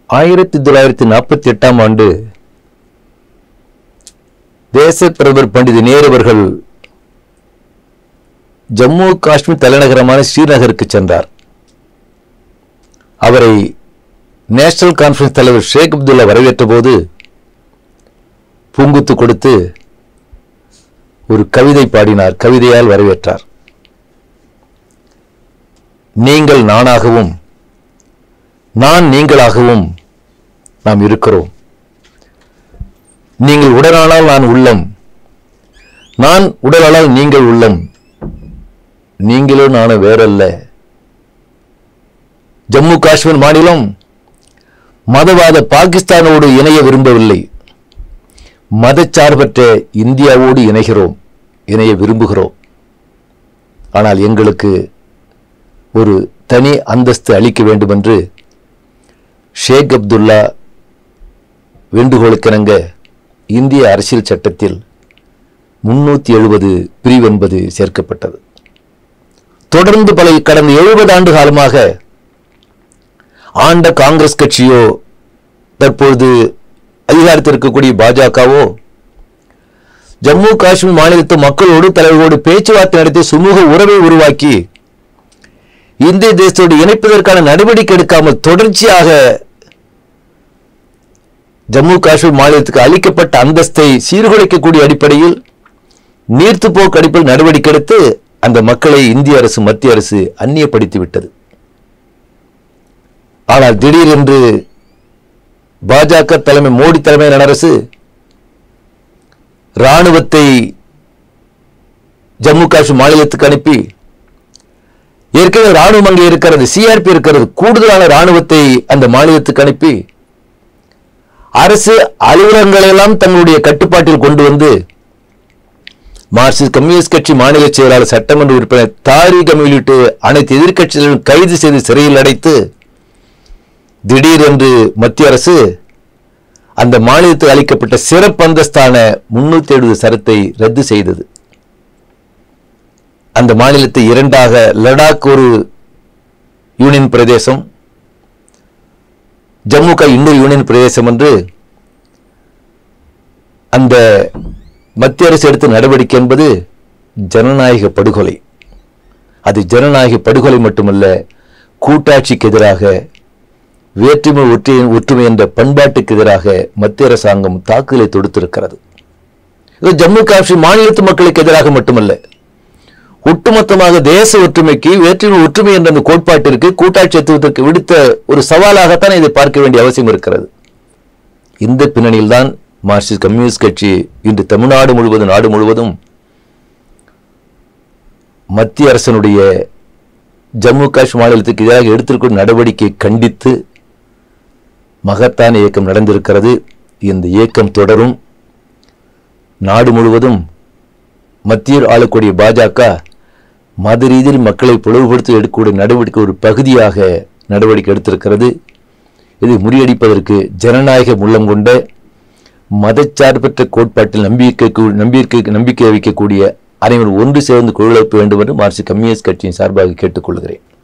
ஆயிரத்தி தொள்ளாயிரத்தி நாற்பத்தி எட்டாம் ஆண்டு தேச பிரதமர் பண்டித நேரு அவர்கள் ஜம்மு காஷ்மீர் தலைநகரமான ஸ்ரீநகருக்கு சென்றார் அவரை நேஷனல் கான்ஃபரன்ஸ் தலைவர் ஷேக் அப்துல்லா வரவேற்ற போது பூங்குத்து கொடுத்து ஒரு கவிதை பாடினார் கவிதையால் வரவேற்றார் நீங்கள் நானாகவும் நான் நீங்களாகவும் நாம் இருக்கிறோம் நீங்கள் உடலானால் நான் உள்ளம் நான் உடலானால் நீங்கள் உள்ளம் நீங்களும் நானும் வேறல்ல ஜம்மு காஷ்மீர் மாநிலம் மதவாத பாகிஸ்தானோடு இணைய விரும்பவில்லை மதச்சார்பற்ற இந்தியாவோடு இணைகிறோம் இணைய விரும்புகிறோம் ஆனால் எங்களுக்கு ஒரு தனி அந்தஸ்து அளிக்க வேண்டும் என்று ஷேக் அப்துல்லா வேண்டுகோளுக்கிணங்க இந்திய அரசியல் சட்டத்தில் முன்னூத்தி எழுபது பிரிவு என்பது சேர்க்கப்பட்டது தொடர்ந்து பல கடந்த எழுபது ஆண்டு காலமாக ஆண்ட காங்கிரஸ் கட்சியோ தற்பொழுது அதிகாரத்தில் இருக்கக்கூடிய பாஜகவோ ஜம்மு காஷ்மீர் மாநிலத்து மக்களோடு தலைவர்களோடு பேச்சுவார்த்தை நடத்தி சுமூக உறவை உருவாக்கி இந்திய தேசத்தோடு இணைப்பதற்கான நடவடிக்கை எடுக்காமல் தொடர்ச்சியாக ஜம்மு காஷ்மீர் மாநிலத்துக்கு அளிக்கப்பட்ட அந்தஸ்தை சீர்குலைக்கக்கூடிய அடிப்படையில் நீர்த்துப்போக்கு அடிப்படையில் நடவடிக்கை எடுத்து அந்த மக்களை இந்திய அரசு மத்திய அரசு அந்நியப்படுத்தி விட்டது ஆனால் திடீரென்று பாஜக தலைமை மோடி தலைமையிலான அரசு ராணுவத்தை ஜம்மு காஷ்மீர் மாநிலத்துக்கு அனுப்பி ஏற்கனவே ராணுவம் அங்கே இருக்கிறது சிஆர்பி இருக்கிறது கூடுதலான ராணுவத்தை அந்த மாநிலத்துக்கு அனுப்பி அரசு அலுவலகங்களை எல்லாம் தங்களுடைய கட்டுப்பாட்டில் கொண்டு வந்து மார்க்சிஸ்ட் கம்யூனிஸ்ட் கட்சி மாநில செயலாளர் சட்டமன்ற உறுப்பினர் தாரிகம் உள்ளிட்டு அனைத்து எதிர்க்கட்சிகளும் கைது செய்து சிறையில் அடைத்து திடீரென்று மத்திய அரசு அந்த மாநிலத்துக்கு அளிக்கப்பட்ட சிறப்பு அந்தஸ்தான முன்னூத்தி எழுபது சரத்தை ரத்து செய்தது அந்த மாநிலத்தை இரண்டாக லடாக் ஒரு யூனியன் பிரதேசம் ஜம்மு கா இன்னொரு யூனியன் பிரதேசம் என்று அந்த மத்திய அரசு எடுத்த நடவடிக்கை என்பது ஜனநாயக படுகொலை அது ஜனநாயக படுகொலை மட்டுமல்ல கூட்டாட்சிக்கு எதிராக வேற்றுமை ஒற்றை ஒற்றுமை என்ற பண்பாட்டுக்கு எதிராக மத்திய அரசாங்கம் தாக்குதலை தொடுத்திருக்கிறது இது ஜம்மு காஷ்மீர் மாநிலத்து மக்களுக்கு எதிராக மட்டுமல்ல ஒட்டுமொத்தமாக தேச ஒற்றுமைக்கு வேற்றுமை ஒற்றுமை என்ற அந்த கோட்பாட்டிற்கு கூட்டாட்சி தத்துவத்திற்கு விடுத்த ஒரு சவாலாகத்தான் இதை பார்க்க வேண்டிய அவசியம் இருக்கிறது இந்த பின்னணியில்தான் மார்க்சிஸ்ட் கம்யூனிஸ்ட் கட்சி இன்று தமிழ்நாடு முழுவதும் நாடு முழுவதும் மத்திய அரசனுடைய ஜம்மு காஷ்மீர் மாநிலத்துக்கு எதிராக எடுத்திருக்கும் நடவடிக்கையை கண்டித்து மகத்தான இயக்கம் நடந்திருக்கிறது இந்த இயக்கம் தொடரும் நாடு முழுவதும் மத்தியில் ஆளக்கூடிய பாஜக மத ரீதியில் மக்களை பிளவுபடுத்தி எடுக்கக்கூடிய நடவடிக்கை ஒரு பகுதியாக நடவடிக்கை எடுத்திருக்கிறது இதை முறியடிப்பதற்கு ஜனநாயக உள்ளம் கொண்ட மதச்சார்பற்ற கோட்பாட்டில் நம்பிக்கை நம்பிக்கை நம்பிக்கை வைக்கக்கூடிய அனைவரும் ஒன்று சேர்ந்து குழுழைப்பு வேண்டும் என்று மார்க்சிஸ்ட் கம்யூனிஸ்ட் கட்சியின் சார்பாக கேட்டுக்கொள்கிறேன்